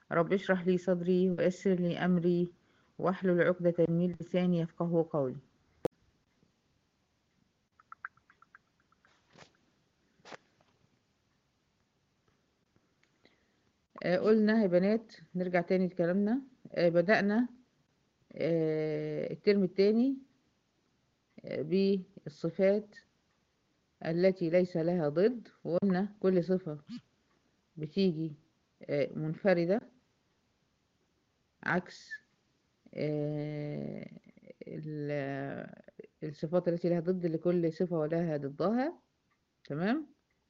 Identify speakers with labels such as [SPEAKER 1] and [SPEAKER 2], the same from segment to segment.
[SPEAKER 1] رب اشرح لي صدري ويسر لي أمري واحلل عقدة من لساني يفقه قولي آه، قلنا يا بنات نرجع تاني لكلامنا آه، بدأنا آه، الترم التاني بالصفات التي ليس لها ضد وقلنا كل صفة بتيجي منفردة عكس الصفات التي لها ضد لكل صفة ولها ضدها تمام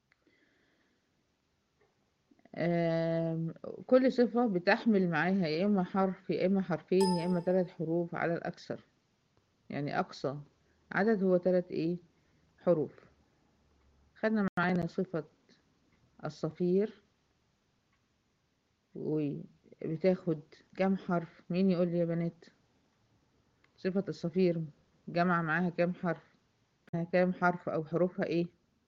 [SPEAKER 1] كل صفة بتحمل معاها يا إما حرف يا إما حرفين يا إما ثلاث حروف على الأكثر يعني أقصى عدد هو ثلاث إيه حروف خدنا معانا صفة الصفير وبتاخد كام حرف مين يقول لي يا بنات صفة الصفير جمع معاها كام حرف معاها كام حرف أو حروفها إيه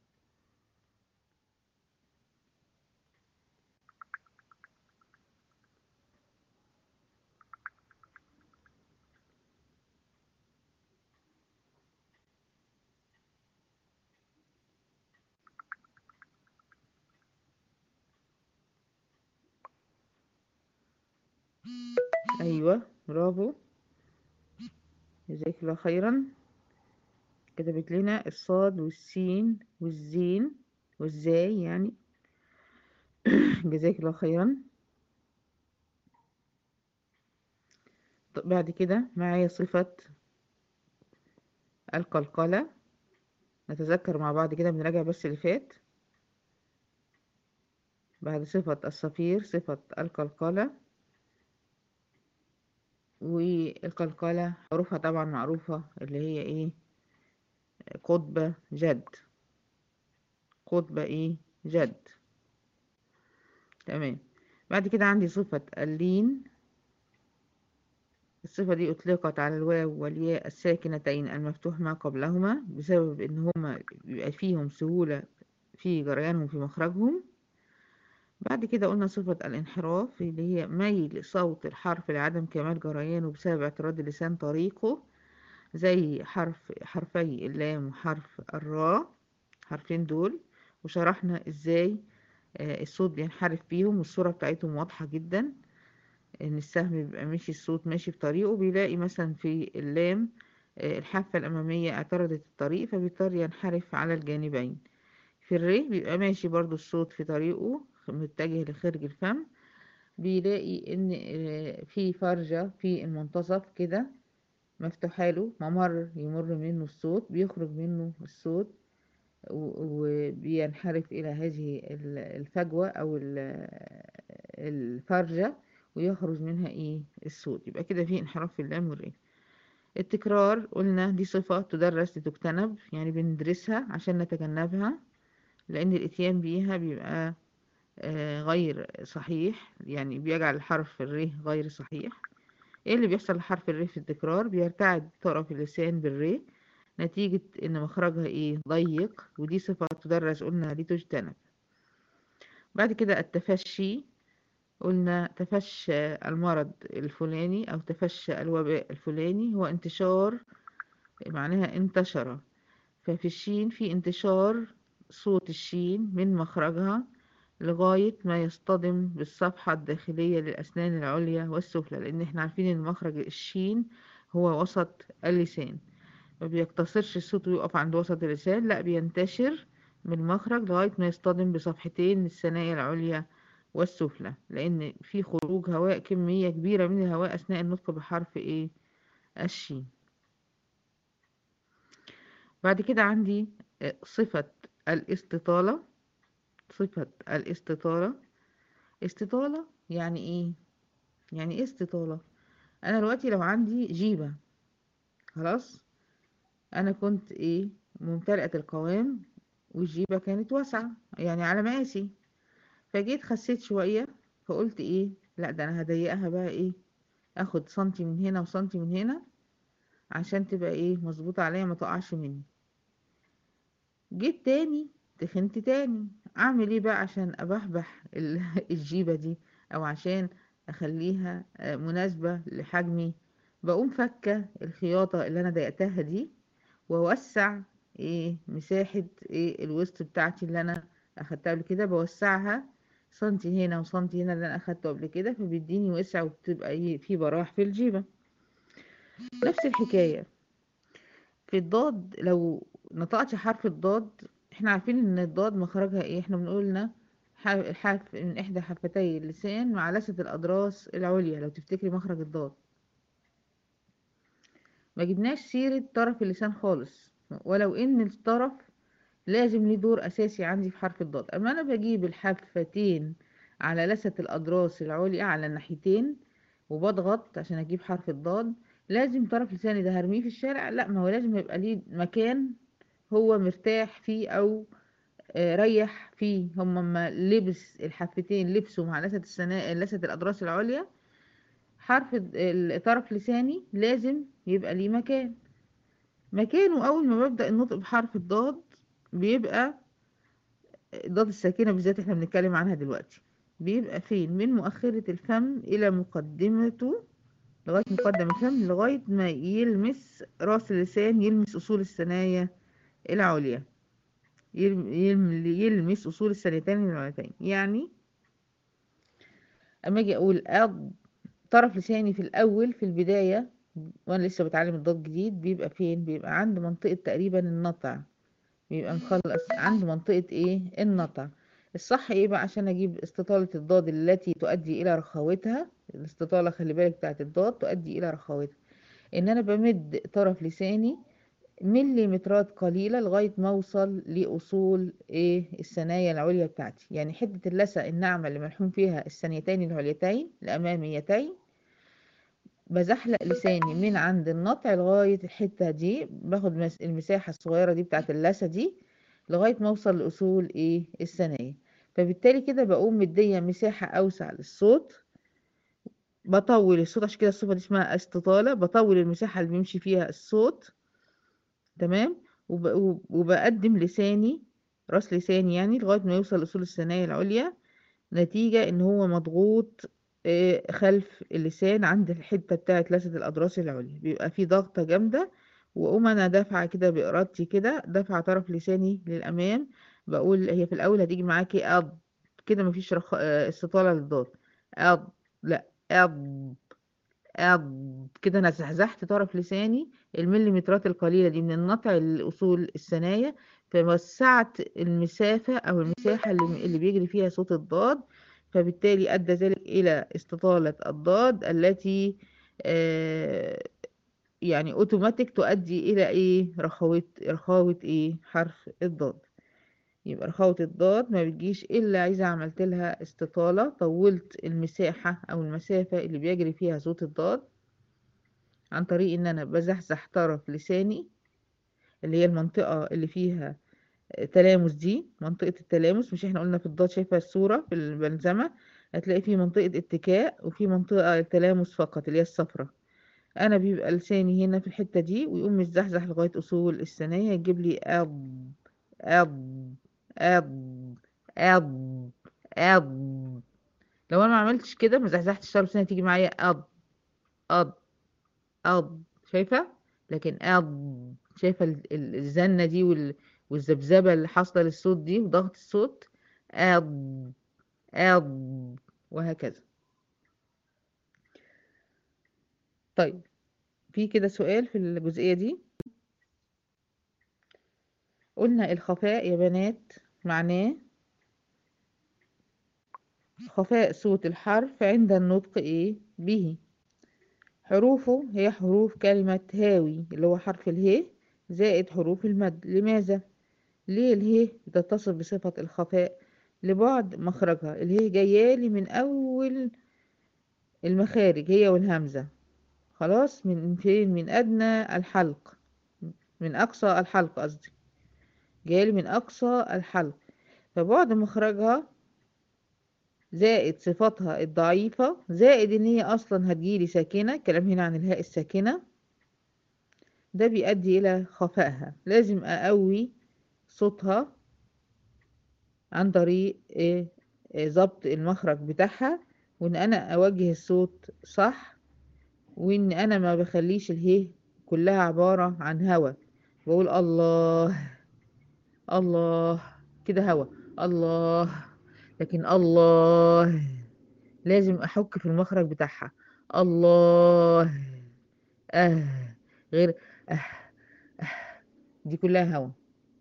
[SPEAKER 1] ايوه برافو جزاك الله خيرا كتبت لنا الصاد والسين والزين والزاي يعني جزاك الله خيرا طب بعد كده معايا صفة القلقلة نتذكر مع بعض كده بنراجع بس اللي فات بعد صفة الصفير صفة القلقلة والقلقلة حروفها طبعا معروفة اللي هي ايه قطبة جد قطبة ايه جد تمام بعد كده عندي صفة اللين الصفة دي أطلقت على الواو والياء الساكنتين المفتوح ما قبلهما بسبب إن هما بيبقى فيهم سهولة في جريانهم في مخرجهم بعد كده قلنا صفة الانحراف اللي هي ميل صوت الحرف لعدم كمال جريانه بسبب اعتراض اللسان طريقه زي حرف حرفي اللام وحرف الراء حرفين دول وشرحنا ازاي الصوت بينحرف بيهم والصورة بتاعتهم واضحة جدا ان السهم بيبقى ماشي الصوت ماشي في طريقه بيلاقي مثلا في اللام الحافة الأمامية اعترضت الطريق فبيضطر ينحرف على الجانبين في الري بيبقى ماشي برضو الصوت في طريقه متجه لخارج الفم بيلاقي ان في فرجة في المنتصف كده مفتوحة له ممر يمر منه الصوت بيخرج منه الصوت وبينحرف الى هذه الفجوة او الفرجة ويخرج منها ايه الصوت يبقى كده في انحراف في اللام والري التكرار قلنا دي صفة تدرس لتجتنب يعني بندرسها عشان نتجنبها لان الاتيان بيها بيبقى غير صحيح يعني بيجعل الحرف الر غير صحيح ايه اللي بيحصل لحرف الر في التكرار بيرتعد طرف اللسان بالر نتيجة ان مخرجها ايه ضيق ودي صفة تدرس قلنا لتجتنب بعد كده التفشي قلنا تفشى المرض الفلاني او تفشى الوباء الفلاني هو انتشار معناها انتشر ففي الشين في انتشار صوت الشين من مخرجها لغاية ما يصطدم بالصفحة الداخلية للأسنان العليا والسفلى لأن احنا عارفين ان مخرج الشين هو وسط اللسان ما بيقتصرش الصوت ويقف عند وسط اللسان لا بينتشر من المخرج لغاية ما يصطدم بصفحتين الثنايا العليا والسفلى لأن في خروج هواء كمية كبيرة من الهواء أثناء النطق بحرف ايه الشين بعد كده عندي صفة الاستطالة صفة الاستطالة استطالة يعني ايه يعني ايه استطالة انا دلوقتي لو عندي جيبة خلاص انا كنت ايه ممتلئة القوام والجيبة كانت واسعة يعني على مقاسي فجيت خسيت شوية فقلت ايه لا ده انا هضيقها بقى ايه اخد سنتي من هنا وسنتي من هنا عشان تبقى ايه مظبوطة عليا ما تقعش مني جيت تاني تخنت تاني اعمل ايه بقى عشان ابحبح الجيبة دي او عشان اخليها آه، مناسبة لحجمي بقوم فكة الخياطة اللي انا ضيقتها دي واوسع ايه مساحة ايه الوسط بتاعتي اللي انا اخدتها قبل كده بوسعها سنتي هنا وسنتي هنا اللي انا اخدته قبل كده فبيديني وسع وبتبقى ايه في براح في الجيبة نفس الحكاية في الضاد لو نطقت حرف الضاد احنا عارفين ان الضاد مخرجها ايه احنا بنقولنا حرف من احدى حفتي اللسان مع لثة الاضراس العليا لو تفتكري مخرج الضاد ما جبناش سيرة طرف اللسان خالص ولو ان الطرف لازم ليه دور اساسي عندي في حرف الضاد اما انا بجيب الحفتين على لثة الاضراس العليا على الناحيتين وبضغط عشان اجيب حرف الضاد لازم طرف لساني ده هرميه في الشارع لا ما هو لازم يبقى ليه مكان هو مرتاح فيه او آه، ريح فيه هم ما لبس الحفتين لبسوا مع لثة السنا لثة الاضراس العليا حرف الد- ال- طرف لساني لازم يبقى ليه مكان مكانه اول ما ببدأ النطق بحرف الضاد بيبقى الضاد الساكنة بالذات احنا بنتكلم عنها دلوقتي بيبقى فين من مؤخرة الفم إلى مقدمته لغاية مقدم الفم لغاية ما يلمس راس اللسان يلمس أصول الثنايا العليا يلم- يلم- يلمس أصول الثنيتين العليتين يعني أما أجي أقول أض طرف لساني في الأول في البداية وأنا لسه بتعلم الضاد جديد بيبقى فين بيبقى عند منطقة تقريبا النطع بيبقى مخلص عند منطقة ايه النطع الصح ايه بقى عشان اجيب استطالة الضاد التي تؤدي الى رخاوتها الاستطالة خلي بالك بتاعت الضاد تؤدي الى رخاوتها ان انا بمد طرف لساني مليمترات قليلة لغاية ما اوصل لاصول ايه الثنايا العليا بتاعتي يعني حتة اللثة الناعمة اللي ملحوم فيها الثنيتين العليتين الاماميتين بزحلق لساني من عند النطع لغاية الحتة دي باخد مس- المساحة الصغيرة دي بتاعت اللثة دي لغاية ما اوصل لأصول ايه الثنايا فبالتالي كده بقوم مدية مساحة أوسع للصوت بطول الصوت عشان كده الصفة دي اسمها استطالة بطول المساحة اللي بيمشي فيها الصوت تمام وب... وب- وبقدم لساني راس لساني يعني لغاية ما يوصل لأصول الثنايا العليا نتيجة ان هو مضغوط آه، خلف اللسان عند الحتة بتاعت لثة الأضراس العليا بيبقى في ضغطة جامدة وأقوم أنا دافعة كده بإرادتي كده دافعة طرف لساني للأمام بقول هي في الأول هتيجي معاكي أض كده مفيش رخ... آه، استطالة للضاد أض لا أض أض كده أنا زحزحت طرف لساني المليمترات القليلة دي من النطع لأصول الثنايا فوسعت المسافة أو المساحة اللي, اللي بيجري فيها صوت الضاد فبالتالي أدى ذلك إلى استطالة الضاد التي آه، يعني اوتوماتيك تؤدي إلى إيه رخاوة رخاوة إيه حرف الضاد يبقى رخاوة الضاد ما بتجيش إلا إذا عملت لها استطالة طولت المساحة أو المسافة اللي بيجري فيها صوت الضاد عن طريق إن أنا بزحزح طرف لساني اللي هي المنطقة اللي فيها تلامس دي منطقة التلامس مش احنا قلنا في الضاد شايفة الصورة في البلزمة هتلاقي في منطقة اتكاء وفي منطقة التلامس فقط اللي هي الصفرة انا بيبقى لساني هنا في الحتة دي ويقوم متزحزح لغاية اصول الثنايا يجيب لي اب اب اب اب اب لو انا ما عملتش كده ما زحزحتش طرف لساني تيجي معايا اب اب اب شايفة لكن اب شايفة ال- ال- الزنة دي وال- والذبذبة اللي حاصلة للصوت دي وضغط الصوت اب اب وهكذا طيب في كده سؤال في الجزئية دي قلنا الخفاء يا بنات معناه خفاء صوت الحرف عند النطق ايه به حروفه هي حروف كلمة هاوي اللي هو حرف اله زائد حروف المد لماذا ليه اله بتتصف بصفة الخفاء لبعد مخرجها اله جايالي من اول المخارج هي والهمزة خلاص من فين من ادنى الحلق من اقصى الحلق قصدي جايالي من اقصى الحلق فبعد مخرجها زائد صفاتها الضعيفة زائد ان هي اصلا هتجيلي ساكنة كلام هنا عن الهاء الساكنة ده بيؤدي الى خفائها لازم اقوي صوتها عن طريق إيه؟ إيه ضبط المخرج بتاعها وان انا اوجه الصوت صح وان انا ما بخليش الهي كلها عبارة عن هوا بقول الله الله كده هوا الله لكن الله لازم احك في المخرج بتاعها الله اه غير اه اه دي كلها هوا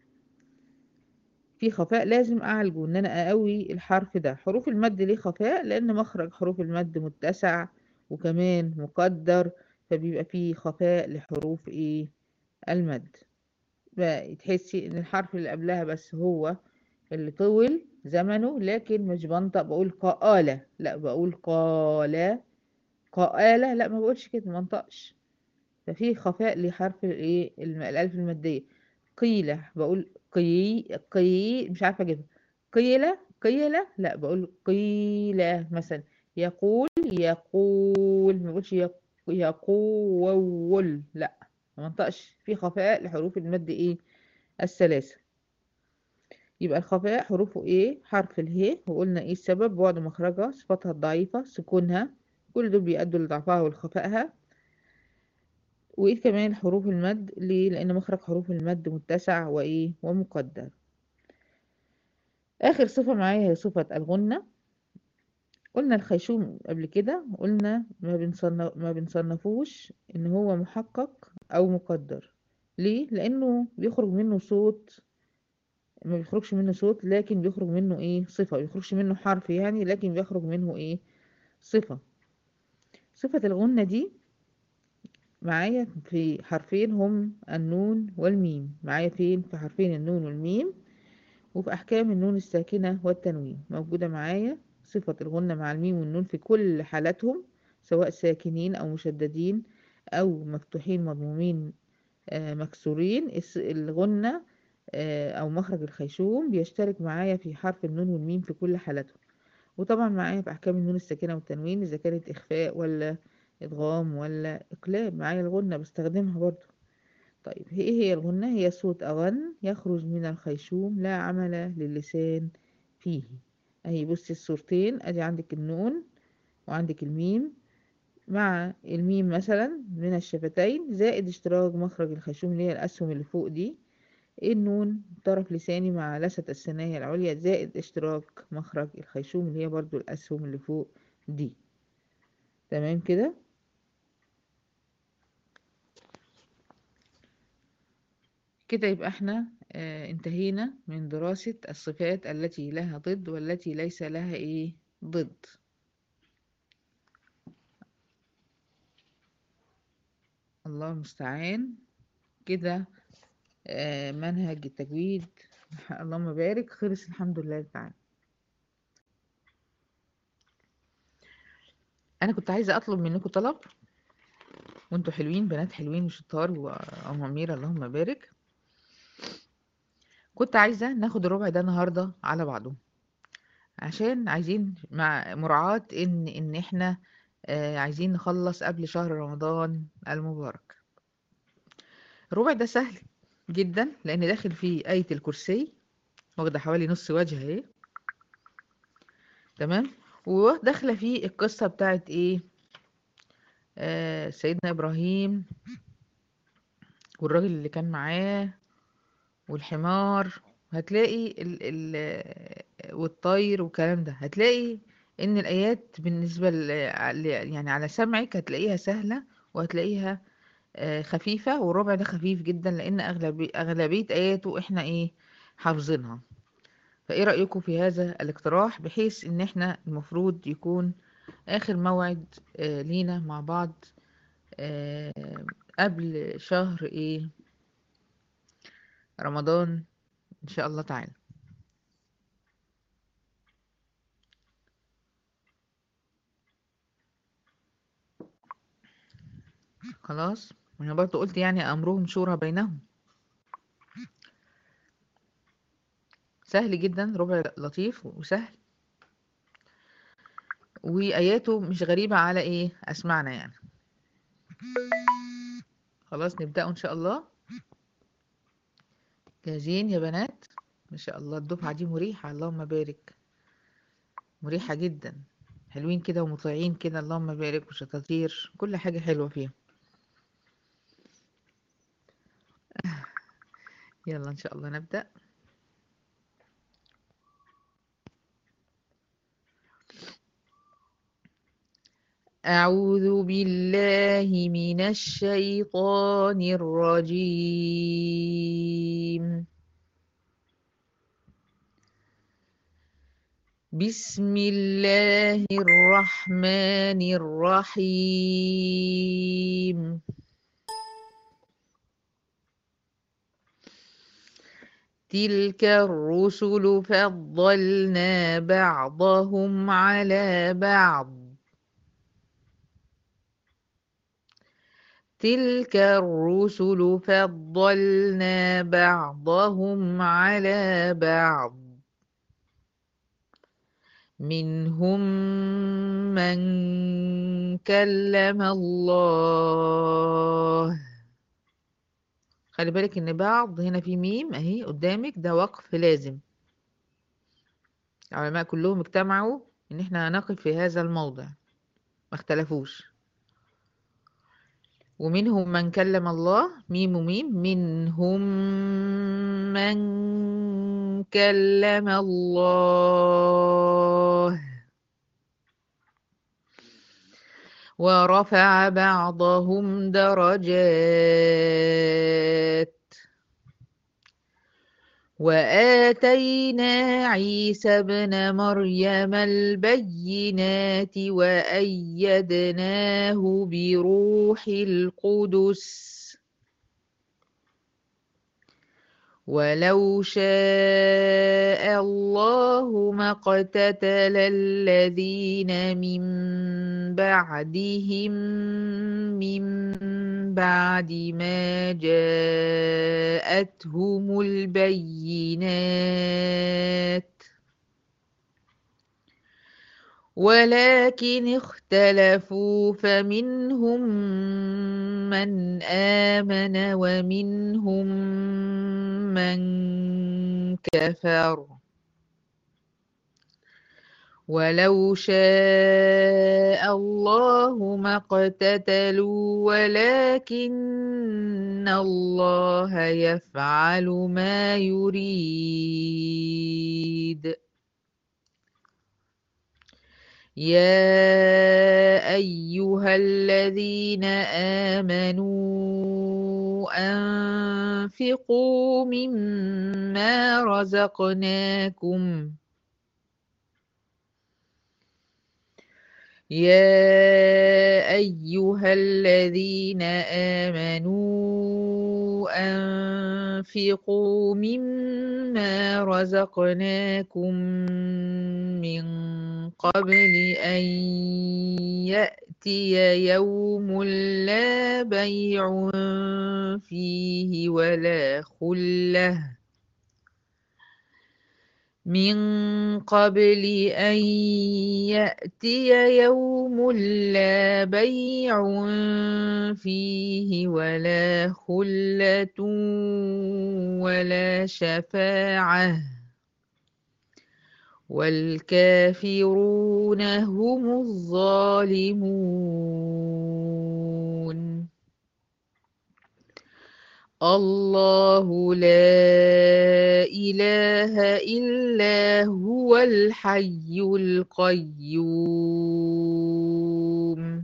[SPEAKER 1] في خفاء لازم اعالجه ان انا اقوي الحرف ده حروف المد ليه خفاء لان مخرج حروف المد متسع وكمان مقدر فبيبقى فيه خفاء لحروف ايه المد بقى تحسي ان الحرف اللي قبلها بس هو اللي طول زمنه لكن مش بنطق بقول قالة لا بقول قالة قالة لا ما بقولش كده ما انطقش ففي خفاء لحرف الايه الم- الالف المادية قيلة بقول قي قي مش عارفة اجيبها قيلة قيلة لا بقول قيلة مثلا يقول يقول ما بقولش يق- يقول لا ما منطقش في خفاء لحروف المد ايه الثلاثة يبقى الخفاء حروفه ايه حرف اله وقلنا ايه السبب بعد مخرجها صفاتها الضعيفة سكونها كل دول بيأدوا لضعفها ولخفائها وايه كمان حروف المد ليه لان مخرج حروف المد متسع وايه ومقدر اخر صفة معايا هي صفة الغنة قلنا الخيشوم قبل كده قلنا ما بنصنف ما بنصنفوش ان هو محقق او مقدر ليه لانه بيخرج منه صوت ما بيخرجش منه صوت لكن بيخرج منه ايه صفة ما بيخرجش منه حرف يعني لكن بيخرج منه ايه صفة صفة الغنة دي معايا في حرفين هم النون والميم معايا فين في حرفين النون والميم وفي أحكام النون الساكنة والتنوين موجودة معايا صفة الغنة مع الميم والنون في كل حالاتهم سواء ساكنين أو مشددين أو مفتوحين مضمومين آه، مكسورين الس- الغنة آه، أو مخرج الخيشوم بيشترك معايا في حرف النون والميم في كل حالاتهم وطبعا معايا في أحكام النون الساكنة والتنوين إذا كانت إخفاء ولا إدغام ولا إقلاب معايا الغنة بستخدمها برضو طيب هي إيه هي الغنة هي صوت أغن يخرج من الخيشوم لا عمل للسان فيه أهي بصي الصورتين أدي عندك النون وعندك الميم مع الميم مثلا من الشفتين زائد اشتراك مخرج الخيشوم اللي هي الأسهم اللي فوق دي النون طرف لساني مع لثة الثنايا العليا زائد اشتراك مخرج الخيشوم اللي هي برضو الأسهم اللي فوق دي تمام كده كده يبقى احنا اه انتهينا من دراسة الصفات التي لها ضد والتي ليس لها ايه ضد الله المستعان كده اه منهج التجويد اللهم بارك خلص الحمد لله تعالى انا كنت عايزة اطلب منكم طلب وانتوا حلوين بنات حلوين وشطار وأميرة اللهم بارك كنت عايزة ناخد الربع ده النهاردة على بعضه عشان عايزين مع مراعاة ان ان احنا آه عايزين نخلص قبل شهر رمضان المبارك الربع ده سهل جدا لان داخل فيه آية الكرسي واخدة حوالي نص وجه اهي تمام وداخلة فيه القصة بتاعت ايه آه سيدنا ابراهيم والراجل اللي كان معاه والحمار هتلاقي ال ال والطير والكلام ده هتلاقي ان الايات بالنسبه ل يعني على سمعك هتلاقيها سهله وهتلاقيها آه خفيفه والربع ده خفيف جدا لان اغلبيه اغلبيه اياته احنا ايه حافظينها فايه رايكم في هذا الاقتراح بحيث ان احنا المفروض يكون اخر موعد آه لينا مع بعض آه قبل شهر ايه رمضان ان شاء الله تعالى خلاص وانا برضو قلت يعني امرهم شورى بينهم سهل جدا ربع لطيف وسهل واياته مش غريبة على ايه اسمعنا يعني خلاص نبدأ ان شاء الله جاهزين يا بنات ما شاء الله الدفعة دي مريحة اللهم بارك مريحة جدا حلوين كده ومطيعين كده اللهم بارك وشطاطير كل حاجة حلوة فيها يلا إن شاء الله نبدأ أعوذ بالله من الشيطان الرجيم بسم الله الرحمن الرحيم تلك الرسل فضلنا بعضهم على بعض تلك الرسل فضلنا بعضهم على بعض منهم من كلم الله خلي بالك ان بعض هنا في ميم اهي قدامك ده وقف لازم العلماء كلهم اجتمعوا ان احنا هنقف في هذا الموضع ما اختلفوش ومنهم من كلم الله ميم وميم منهم من كلم الله ورفع بعضهم درجات وآتينا عيسى ابن مريم البينات وأيدناه بروح القدس ولو شاء الله ما اقتتل الذين من بعدهم من بعد ما جاءتهم البينات ولكن اختلفوا فمنهم من آمن ومنهم من كفر ولو شاء الله ما اقتتلوا ولكن الله يفعل ما يريد يا أيها الذين آمنوا أنفقوا مما رزقناكم يا أيها الذين آمنوا أنفقوا مما رزقناكم من قبل أن يأتي يوم لا بيع فيه ولا خلة من قبل أن يأتي يوم لا بيع فيه ولا خلة ولا شفاعة والكافرون هم الظالمون الله لا إله إلا هو الحي القيوم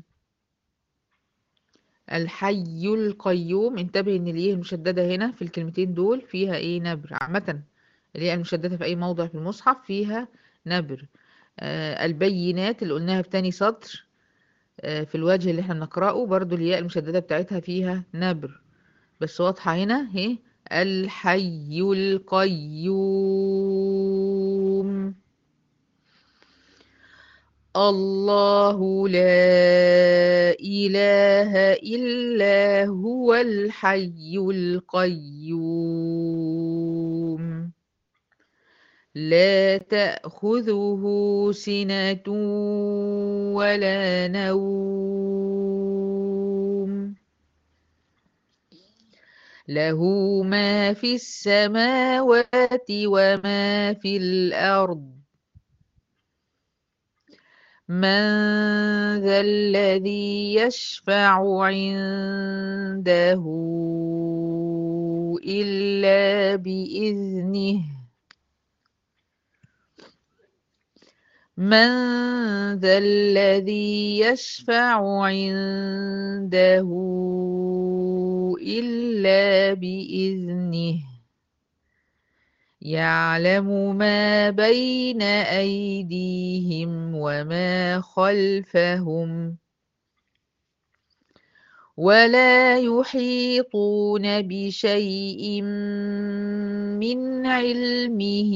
[SPEAKER 1] الحي القيوم انتبه ان الياء المشددة هنا في الكلمتين دول فيها ايه نبر عامة الياء المشددة في اي موضع في المصحف فيها نبر آه البينات اللي قلناها في تاني سطر آه في الوجه اللي احنا بنقرأه برضو الياء المشددة بتاعتها فيها نبر بس واضحة هنا اهي الحي القيوم الله لا إله إلا هو الحي القيوم لا تأخذه سنة ولا نوم له ما في السماوات وما في الأرض من ذا الذي يشفع عنده إلا بإذنه من ذا الذي يشفع عنده إلا بإذنه يعلم ما بين أيديهم وما خلفهم ولا يحيطون بشيء من علمه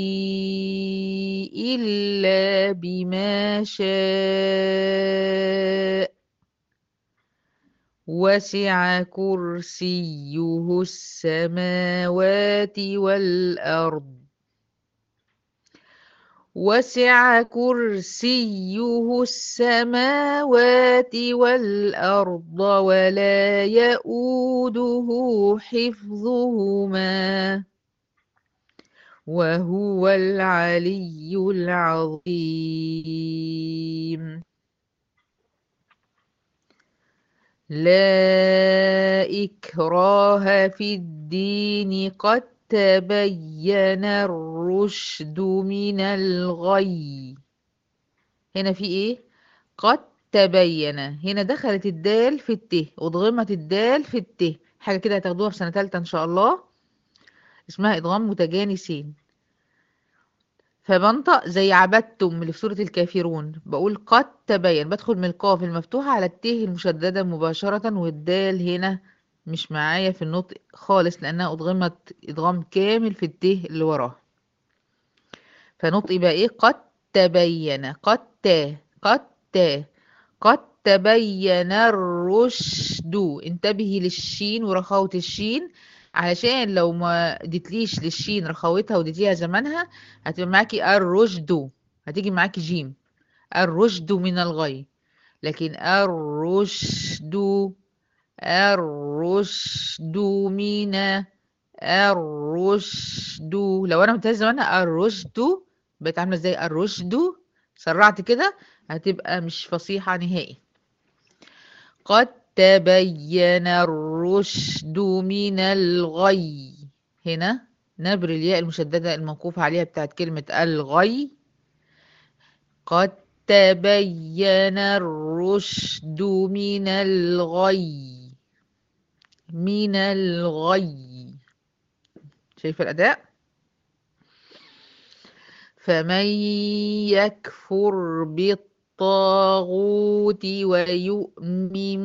[SPEAKER 1] إلا بما شاء وسع كرسيه السماوات والأرض وسع كرسيه السماوات والأرض ولا يؤوده حفظهما وهو العلي العظيم لا إكراه في الدين قد تبين الرشد من الغي هنا في ايه قد تبين هنا دخلت الدال في الت وضغمت الدال في الت حاجة كده هتاخدوها في سنة تالتة ان شاء الله اسمها ادغام متجانسين فبنطق زي عبدتم اللي في سورة الكافرون بقول قد تبين بدخل من القاف المفتوحة على الت المشددة مباشرة والدال هنا مش معايا في النطق خالص لأنها أدغمت إدغام كامل في الت اللي وراه فنطقي بقى إيه قد تبين قد تا قد تا قد تبين الرشد انتبهي للشين ورخاوة الشين علشان لو ما اديتليش للشين رخاوتها واديتيها زمانها هتبقى معاكي الرشد هتيجي معاكي جيم الرشد من الغي لكن الرشد الرشد من الرشد لو انا متهز زمانها الرشد بقت عامله ازاي الرشد سرعت كده هتبقى مش فصيحه نهائي قد تبين الرشد من الغي هنا نبر الياء المشددة الموقوف عليها بتاعت كلمة الغي قد تبين الرشد من الغي من الغي شايف الأداء فمن يكفر بالطاغوت ويؤمن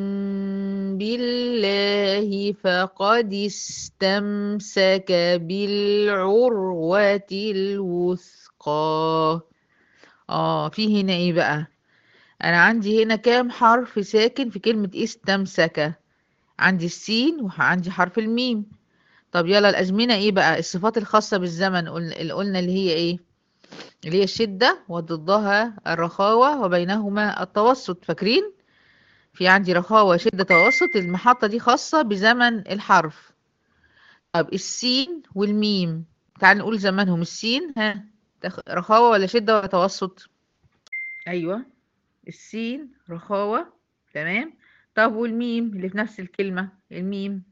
[SPEAKER 1] بالله فقد استمسك بالعروة الوثقى اه في هنا ايه بقى انا عندي هنا كام حرف ساكن في كلمة استمسك عندي السين وعندي حرف الميم طب يلا الأزمنة ايه بقى الصفات الخاصة بالزمن اللي قلنا اللي هي ايه اللي هي الشدة وضدها الرخاوة وبينهما التوسط فاكرين في عندي رخاوة شدة توسط المحطة دي خاصة بزمن الحرف طب السين والميم تعال نقول زمنهم السين ها رخاوة ولا شدة ولا توسط أيوة السين رخاوة تمام طب والميم اللي في نفس الكلمة الميم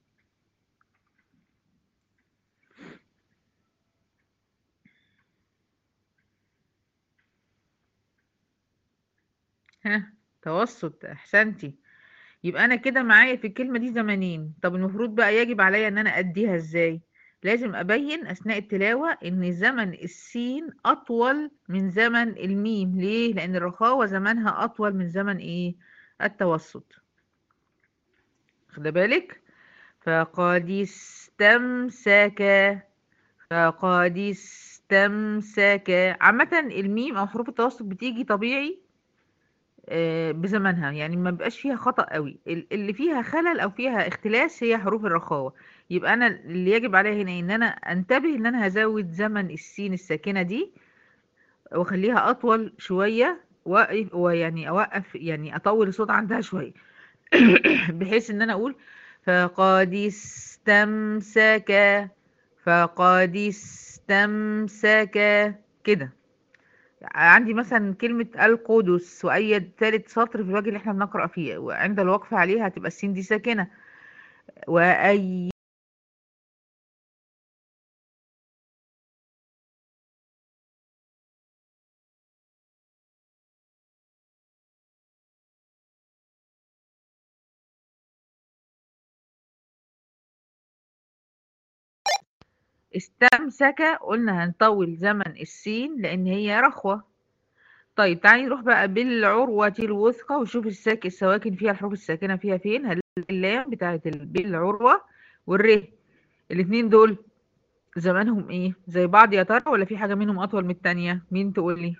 [SPEAKER 1] ها توسط احسنتي يبقى انا كده معايا في الكلمة دي زمنين طب المفروض بقى يجب عليا ان انا اديها ازاي لازم ابين اثناء التلاوة ان زمن السين اطول من زمن الميم ليه لان الرخاوة زمنها اطول من زمن ايه التوسط خد بالك فقد استمسك فقد استمسك عامة الميم او حروف التوسط بتيجي طبيعي بزمنها يعني ما بقاش فيها خطأ قوي اللي فيها خلل او فيها اختلاس هي حروف الرخاوة يبقى انا اللي يجب عليا هنا ان انا انتبه ان انا هزود زمن السين الساكنة دي واخليها اطول شوية ويعني اوقف يعني اطول الصوت عندها شوية بحيث ان انا اقول فقد استمسك فقد استمسك كده عندي مثلا كلمة القدس وأي تالت سطر في الوجه اللي احنا بنقرأ فيه وعند الوقف عليها هتبقى السين دي ساكنة وأي استمسك قلنا هنطول زمن السين لأن هي رخوة طيب تعالي نروح بقى بالعروة الوثقى وشوف الساك السواكن فيها الحروف الساكنة فيها فين هل اللام بتاعت ال- بالعروة والر الاتنين دول زمانهم ايه زي بعض يا ترى ولا في حاجة منهم أطول من التانية مين تقولي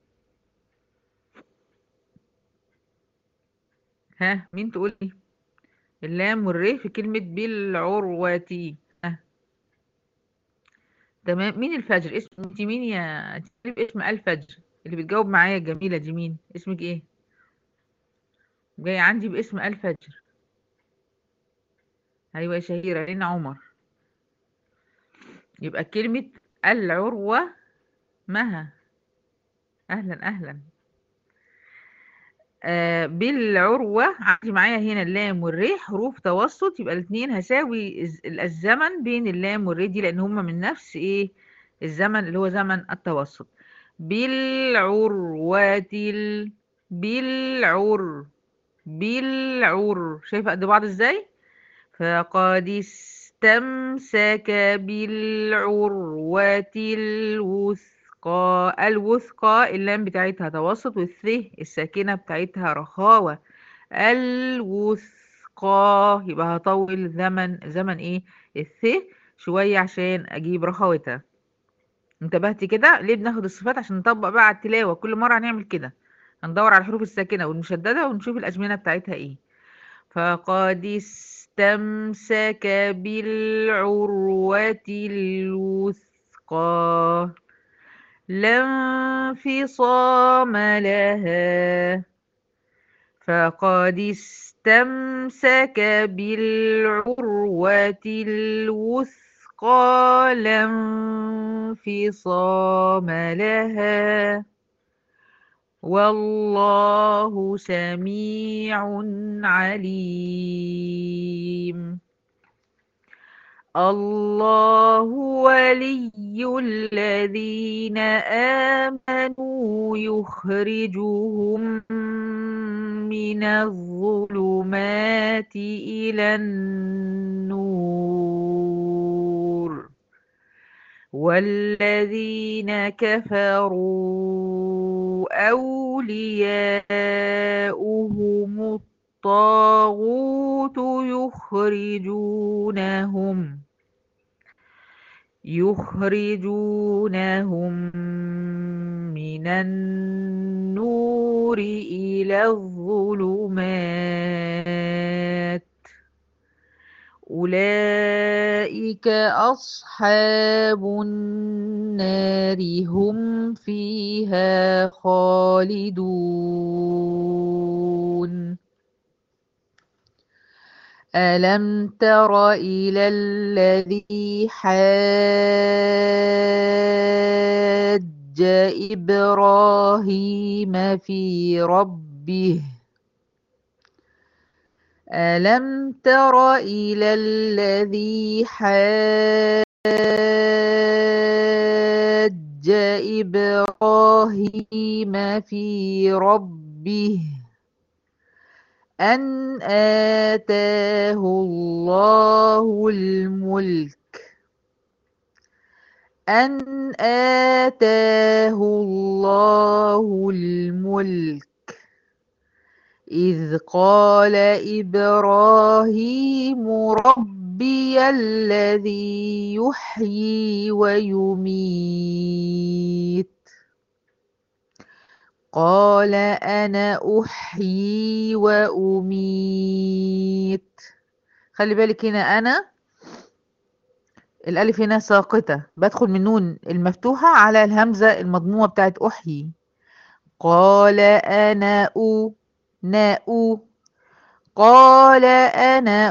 [SPEAKER 1] ها مين تقولي اللام والر في كلمة بالعروة ها تمام مين الفجر اسم انت مين يا انت باسم الفجر اللي بتجاوب معايا الجميلة دي مين اسمك ايه جاي عندي باسم الفجر ايوه يا شهيرة لين عمر يبقى كلمة العروة مها اهلا اهلا آه بالعروة عندي معايا هنا اللام والري حروف توسط يبقى الاثنين هساوي الز- الزمن بين اللام والري دي لان هما من نفس ايه الزمن اللي هو زمن التوسط بالعروة ال... بالعر بالعر شايفة قد بعض ازاي فقد استمسك بالعروة الوثقى الوثقى اللام بتاعتها توسط والث الساكنة بتاعتها رخاوة الوثقى يبقى هطول زمن زمن ايه الث شوية عشان اجيب رخاوتها انتبهتي كده ليه بناخد الصفات عشان نطبق بقى على التلاوة كل مرة هنعمل كده هندور على الحروف الساكنة والمشددة ونشوف الأزمنة بتاعتها ايه فقد استمسك بالعروة الوثقى لا انفصام لها فقد استمسك بالعروة الوثقى لا انفصام لها والله سميع عليم الله ولي الذين آمنوا يخرجهم من الظلمات إلى النور والذين كفروا أولياؤهم الطاغوت يخرجونهم يخرجونهم من النور إلى الظلمات أولئك أصحاب النار هم فيها خالدون ألم تر إلى الذي حاج إبراهيم في ربه ألم تر إلى الذي حاج إبراهيم في ربه أن آتاه الله الملك أن آتاه الله الملك إذ قال إبراهيم ربي الذي يحيي ويميت قال أنا أحيي وأميت خلي بالك هنا أنا الألف هنا ساقطة بدخل من نون المفتوحة على الهمزة المضمومة بتاعت أحيي قال أنا أو ناء قال أنا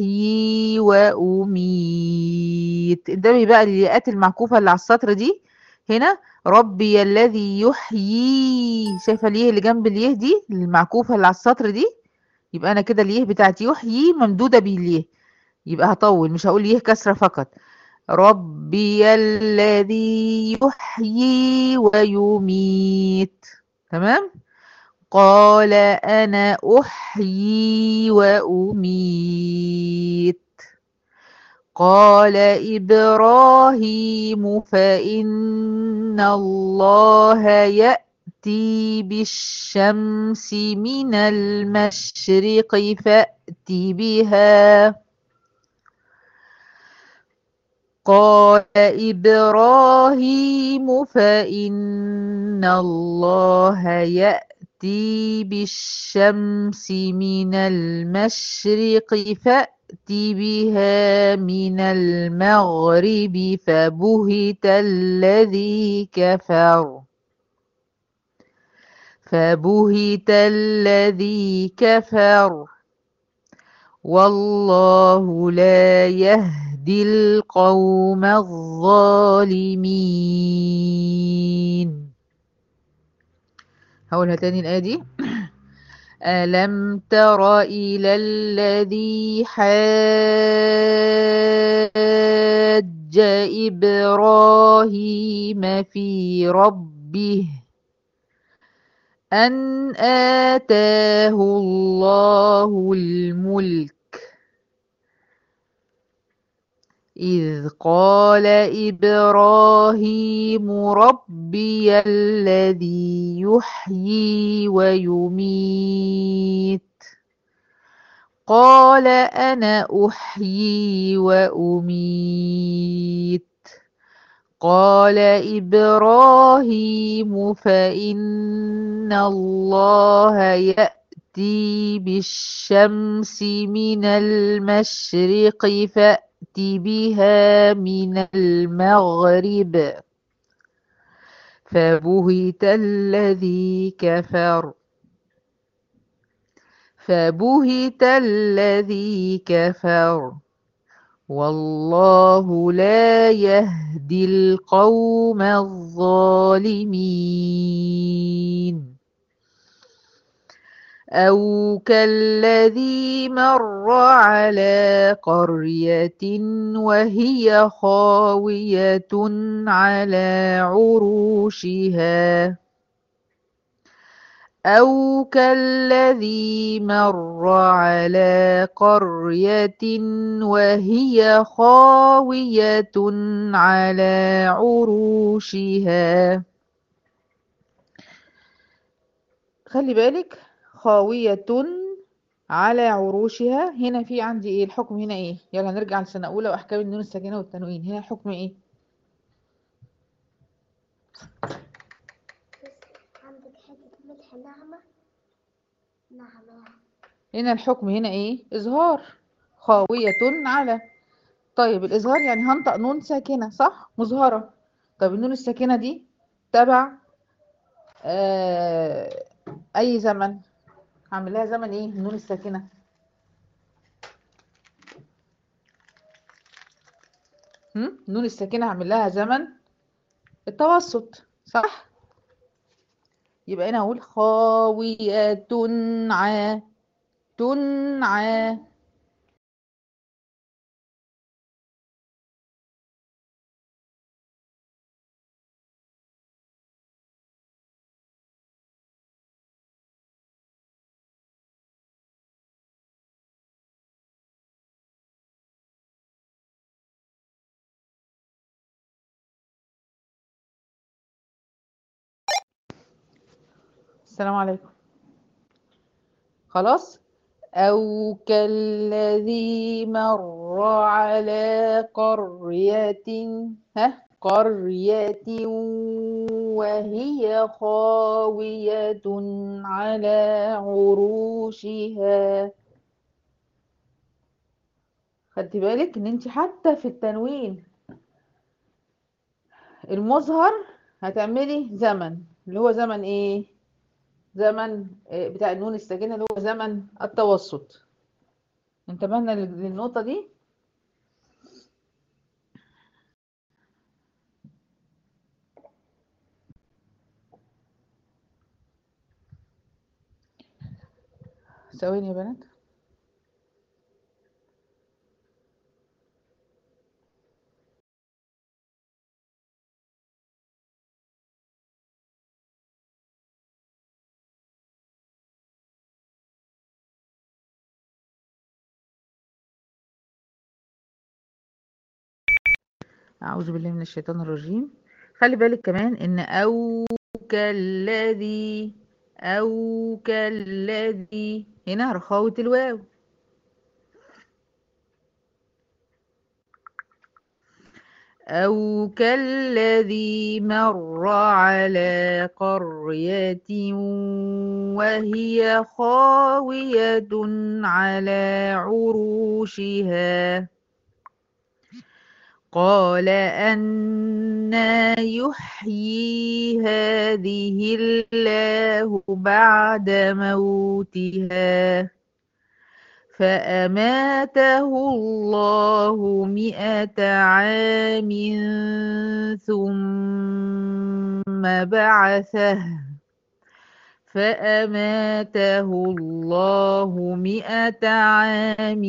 [SPEAKER 1] أحيي وأميت انتبهي بقى للياءات المعكوفة اللي على السطر دي هنا ربي الذي يحيي شايفة اليه اللي جنب اليه دي المعكوفة اللي على السطر دي يبقى أنا كده اليه بتاعتي يحيي ممدودة باليه يبقى هطول مش هقول يه كسرة فقط ربي الذي يحيي ويميت تمام قال أنا أحيي وأميت قال إبراهيم فإن الله يأتي بالشمس من المشرق فأت بها قال إبراهيم فإن الله يأتي بالشمس من المشرق فأت بها من المغرب فبهت الذي كفر فبهت الذي كفر والله لا يهدي القوم الظالمين هقولها تاني الآية دي ألم تر إلى الذي حاج إبراهيم في ربه أن آتاه الله الملك إذ قال إبراهيم ربي الذي يحيي ويميت قال أنا أحيي وأميت قال إبراهيم فإن الله يأتي بالشمس من المشرق فأت بها من المغرب فبهت الذي كفر فبهت الذي كفر والله لا يهدي القوم الظالمين أو كالذي مر على قرية وهي خاوية على عروشها أو كالذي مر على قرية وهي خاوية على عروشها خلي بالك خاوية على عروشها هنا في عندي ايه الحكم هنا ايه يلا نرجع لسنة أولى وأحكام النون الساكنة والتنوين هنا الحكم ايه
[SPEAKER 2] عندك حتة ملح ناعمة ناعمة
[SPEAKER 1] هنا الحكم هنا ايه إظهار خاوية على طيب الإظهار يعني هنطق نون ساكنة صح مظهرة طيب النون الساكنة دي تبع آه أي زمن هعمل لها زمن ايه النون الساكنة هم؟ النون الساكنة هعمل لها زمن التوسط صح يبقى هنا اقول خاوية تنعى تنعى السلام عليكم خلاص أو كالذي مر على قرية ها قرية وهي خاوية على عروشها خدت بالك ان انت حتى في التنوين المظهر هتعملي زمن اللي هو زمن ايه زمن آه، بتاع النون الساكنة اللي هو زمن التوسط انتبهنا لل- للنقطة دي ثواني يا بنات أعوذ بالله من الشيطان الرجيم خلي بالك كمان إن أو كالذي أو كالذي هنا رخاوة الواو أو كالذي مر على قرية وهي خاوية على عروشها قال أنا يحيي هذه الله بعد موتها فأماته الله مئة عام ثم بعثه فأماته الله مئة عام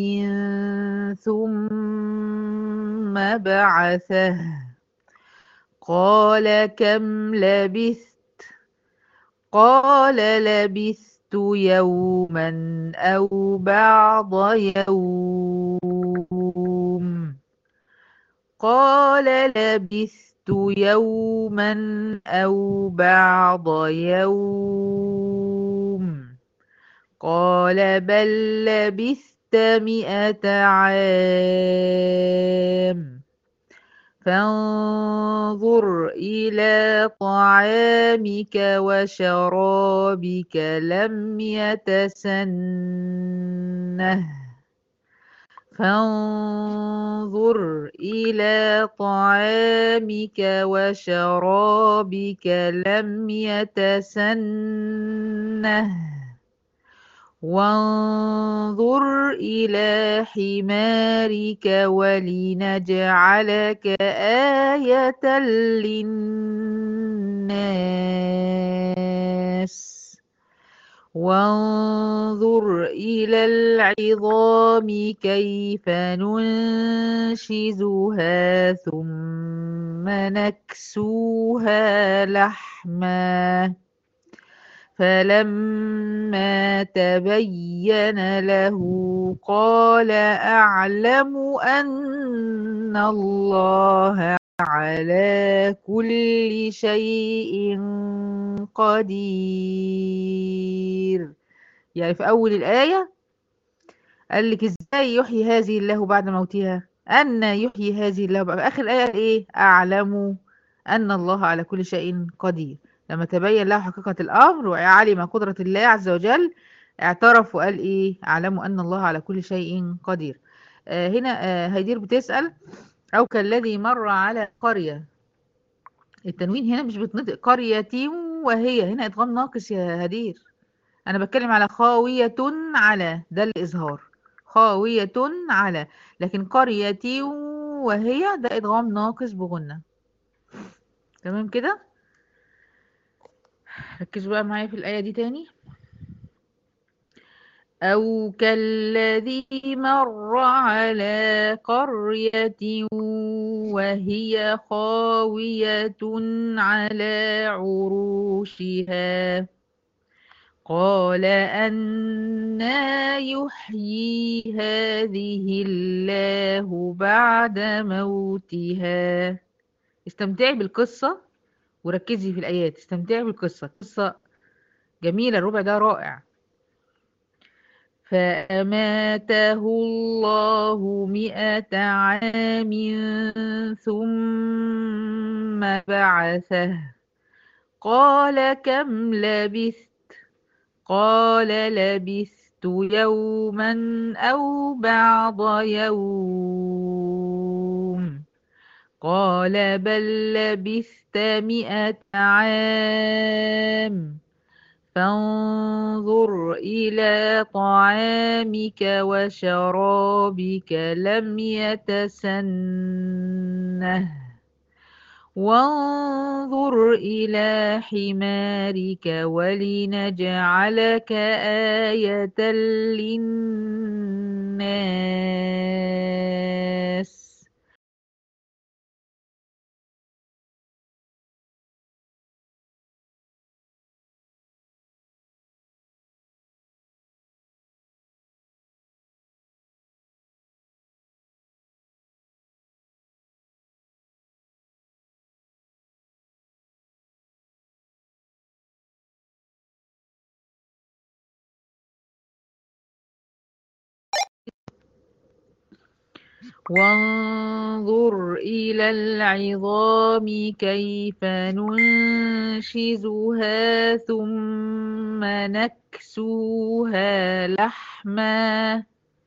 [SPEAKER 1] ثم بعثه قال كم لبثت قال لبثت يوما أو بعض يوم قال لبثت يوما أو بعض يوم قال بل لبثت مئة عام فانظر إلى طعامك وشرابك لم يتسنه فانظر إلى طعامك وشرابك لم يتسنه وانظر إلى حمارك ولنجعلك آية للناس وانظر إلى العظام كيف ننشزها ثم نكسوها لحما فلما تبين له قال أعلم أن الله على كل شيء قدير يعني في أول الآية قال لك إزاي يحيي هذه الله بعد موتها أن يحيي هذه الله بعد آخر الآية إيه أعلم أن الله على كل شيء قدير لما تبين له حقيقة الأمر وعلم قدرة الله عز وجل اعترف وقال إيه أعلم أن الله على كل شيء قدير آه هنا آه هيدير بتسأل أو كالذي مر على قرية التنوين هنا مش بتنطق قرية وهي هنا إدغام ناقص يا هدير أنا بتكلم على خاوية على ده الإظهار خاوية على لكن قرية وهي ده إدغام ناقص بغنة تمام كده ركزوا بقى معايا في الآية دي تاني أو كالذي مر على قرية وهي خاوية على عروشها قال أنا يحيي هذه الله بعد موتها استمتعي بالقصة وركزي في الآيات استمتعي بالقصة قصة جميلة الربع ده رائع فأماته الله مئة عام ثم بعثه قال كم لبثت قال لبثت يوما أو بعض يوم قال بل لبثت مئة عام فانظر إلى طعامك وشرابك لم يتسنه وانظر إلى حمارك ولنجعلك آية للناس وانظر إلى العظام كيف ننشزها ثم نكسوها لحما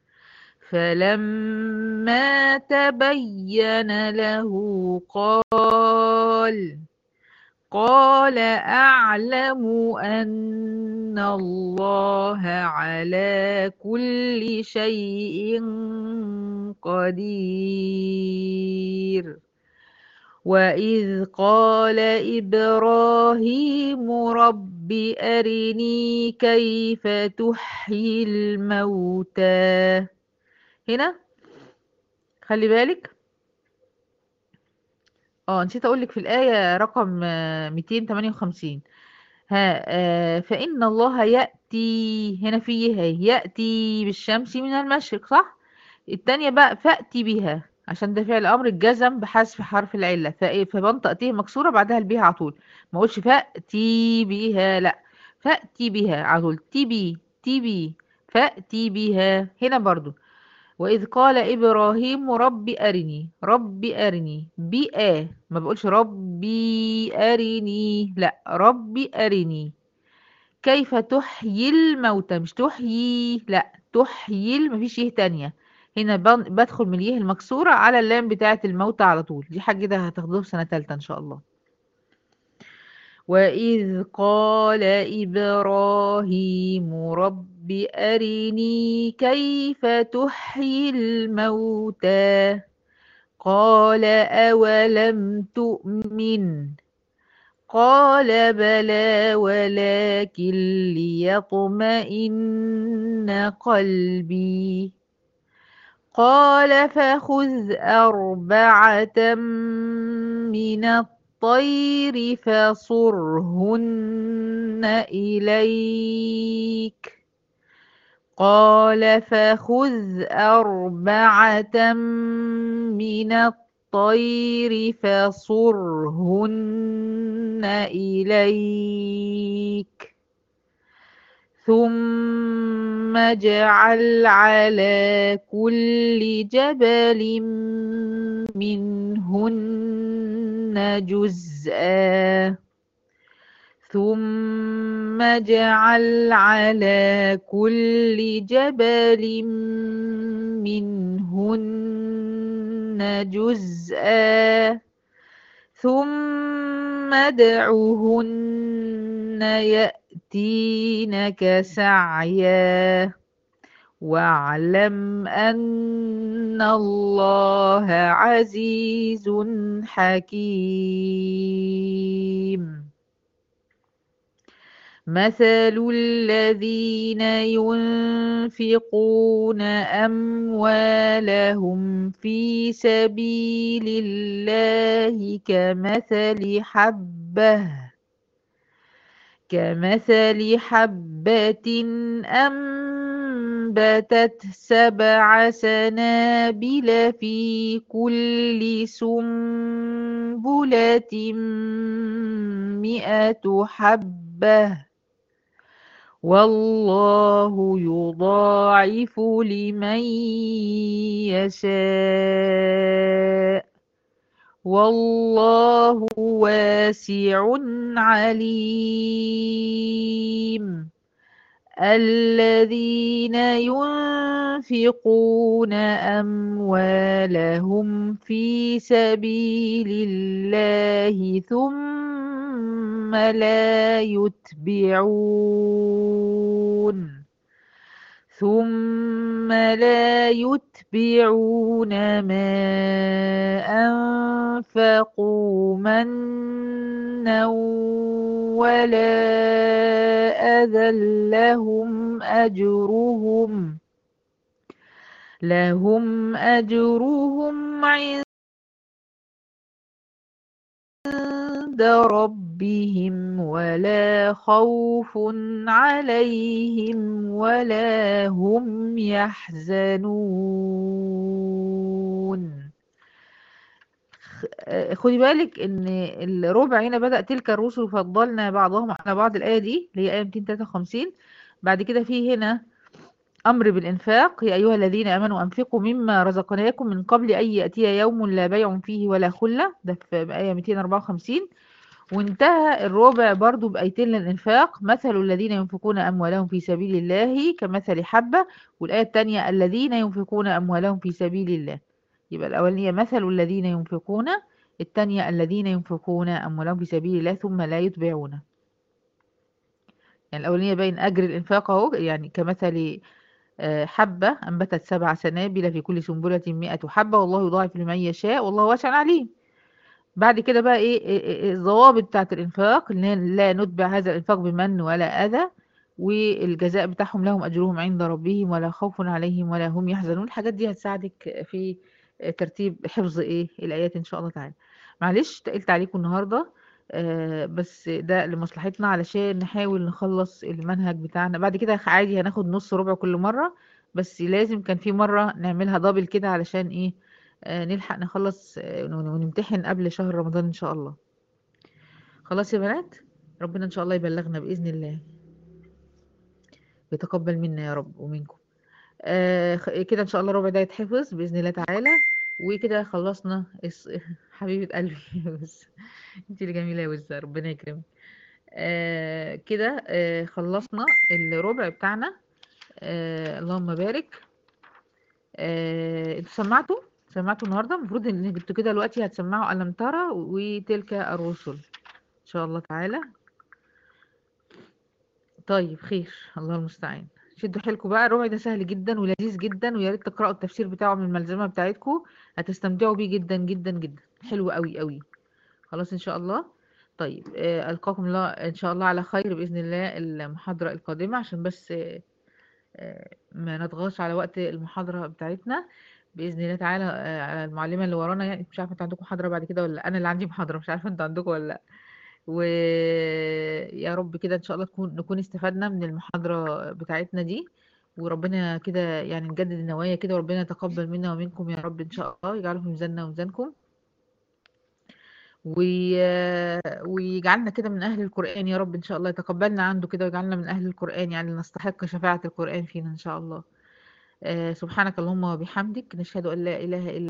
[SPEAKER 1] فلما تبين له قال قال أعلم أن الله على كل شيء قدير وإذ قال إبراهيم رب أرني كيف تحيي الموتى هنا خلي بالك اه نسيت اقول لك في الآية رقم آه، 258 ها آه، فإن الله يأتي هنا في هي يأتي بالشمس من المشرق صح التانية بقى فأتي بها عشان ده فعل أمر الجزم بحذف حرف العلة فإيه فبنطق تيه مكسورة بعدها البيها على طول ما اقولش فأتي بها لا فأتي بها على طول تبي تبي فأتي بها هنا برضو وإذ قال إبراهيم رب أرني رب أرني بآ ما بقولش ربي أرني لا ربي أرني كيف تحيي الموتى مش تحيي لا تحيي مفيش يه تانية هنا بن- بدخل من اليه المكسورة على اللام بتاعة الموتى على طول دي حاجة كده هتاخدوها في سنة تالتة إن شاء الله وإذ قال إبراهيم رب أرني كيف تحيي الموتى قال أولم تؤمن قال بلى ولكن ليطمئن قلبي قال فخذ أربعة من الطير فصرهن إليك قال فخذ أربعة من الطير فصرهن إليك ثم اجعل على كل جبل منهن جزءا ثم اجعل على كل جبل منهن جزءا ثم ادعهن يأتينك سعيا واعلم أن الله عزيز حكيم مثل الذين ينفقون أموالهم في سبيل الله كمثل حبة كمثل حبة أنبتت سبع سنابل في كل سنبلة مئة حبة والله يضاعف لمن يشاء والله واسع عليم الذين ينفقون أموالهم في سبيل الله ثم لا يتبعون ثم لا يتبعون ما أنفقوا منا ولا أذى لهم أجرهم لهم أجرهم عند ربهم ولا خوف عليهم ولا هم يحزنون خ- خدي بالك ان الربع هنا بدأ تلك الرسل فضلنا بعضهم على بعض الآية دي اللي هي آية 253 بعد كده في هنا أمر بالإنفاق يا أيها الذين آمنوا أنفقوا مما رزقناكم من قبل أن يأتي يوم لا بيع فيه ولا خلة ده في آية 254 وانتهى الربع برضو بآيتين للإنفاق مثل الذين ينفقون أموالهم في سبيل الله كمثل حبة والآية الثانية الذين ينفقون أموالهم في سبيل الله يبقى الأولانية مثل الذين ينفقون الثانية الذين ينفقون أموالهم في سبيل الله ثم لا يتبعون يعني الأولانية باين أجر الإنفاق أهو يعني كمثل آه، حبة أنبتت سبع سنابل في كل سنبلة مئة حبة والله يضاعف لمن يشاء والله واسع عليم بعد كده بقى ايه إيه- إيه الضوابط بتاعت الانفاق ان هي لا نتبع هذا الانفاق بمن ولا اذى والجزاء بتاعهم لهم اجرهم عند ربهم ولا خوف عليهم ولا هم يحزنون الحاجات دي هتساعدك في ترتيب حفظ ايه الايات ان شاء الله تعالى معلش تقلت عليكم النهارده آه، بس ده لمصلحتنا علشان نحاول نخلص المنهج بتاعنا بعد كده عادي هناخد نص ربع كل مرة بس لازم كان في مرة نعملها دبل كده علشان ايه آه، نلحق نخلص آه، ون- ونمتحن قبل شهر رمضان ان شاء الله خلاص يا بنات ربنا ان شاء الله يبلغنا باذن الله ويتقبل منا يا رب ومنكم آه خ- كده ان شاء الله الربع ده يتحفظ باذن الله تعالى وكده خلصنا الس- حبيبه قلبي يا وز انت اللي جميله يا وز ربنا يكرمك آه كده آه خلصنا الربع بتاعنا آه اللهم بارك آه انتوا سمعتوا سمعتوا النهارده المفروض ان انتوا كده دلوقتي هتسمعوا ألم ترى وتلك الرسل ان شاء الله تعالى طيب خير الله المستعان شدوا حيلكم بقى الربع ده سهل جدا ولذيذ جدا ويا ريت تقرأوا التفسير بتاعه من الملزمة بتاعتكم هتستمتعوا بيه جدا جدا جدا حلو قوي قوي خلاص ان شاء الله طيب آه، ألقاكم الله ان شاء الله على خير بإذن الله المحاضرة القادمة عشان بس آه، آه، ما نضغطش على وقت المحاضرة بتاعتنا بإذن الله تعالى آه، على المعلمة اللي ورانا يعني مش عارفة انتوا عندكم محاضرة بعد كده ولا لأ. أنا اللي عندي محاضرة مش عارفة انتوا عندكم ولا لأ ويا رب كده ان شاء الله تكون نكون استفدنا من المحاضرة بتاعتنا دي وربنا كده يعني نجدد النوايا كده وربنا يتقبل منا ومنكم يا رب ان شاء الله يجعله في ميزاننا وميزانكم وي- ويجعلنا كده من اهل القرآن يا رب ان شاء الله يتقبلنا عنده كده ويجعلنا من اهل القرآن يعني نستحق شفاعة القرآن فينا ان شاء الله آه، سبحانك اللهم وبحمدك نشهد ان لا اله الا